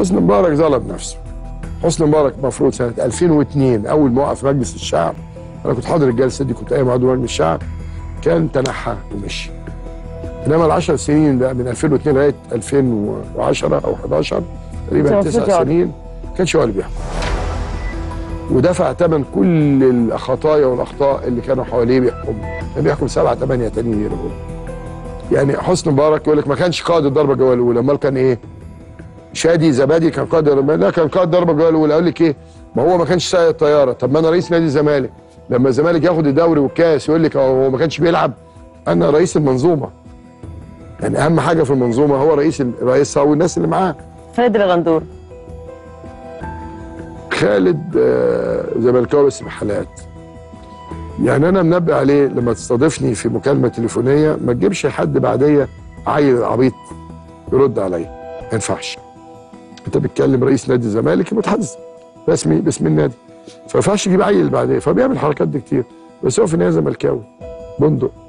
حسني مبارك ظلم نفسه حسني مبارك المفروض سنه 2002 اول ما وقف مجلس الشعب انا كنت حاضر الجلسه دي كنت قايم عضو مجلس الشعب كان تنحى ومشي انما ال 10 سنين بقى من 2002 لغايه 2010 او 11 تقريبا المفروض تسع يقعد. سنين ما كانش هو اللي بيحكم ودفع ثمن كل الخطايا والاخطاء اللي كانوا حواليه بيحكم كان بيحكم سبعه ثمانيه تانيين يقولوا يعني حسني مبارك يقول لك ما كانش قائد الضربه الجويه الاولى امال كان ايه؟ شادي زبادي كان قائد الضربة- لا كان قائد الضربه الجويه الاولى اقول لك ايه؟ ما هو ما كانش سايق الطياره طب ما انا رئيس نادي الزمالك لما الزمالك ياخد الدوري والكاس يقول لك هو ما كانش بيلعب انا رئيس المنظومه يعني اهم حاجه في المنظومه هو رئيس رئيسها والناس اللي معاه خالد الغندور خالد آه، زملكاوي بس بحالات يعني انا منبه عليه لما تستضيفني في مكالمه تليفونيه ما تجيبش حد بعديه عيل عبيط يرد عليا ما ينفعش انت بتكلم رئيس نادي الزمالك متحدث رسمي باسم النادي فما ينفعش تجيب عيل بعديه فبيعمل الحركات دي كتير بس هو في النهايه زملكاوي بندق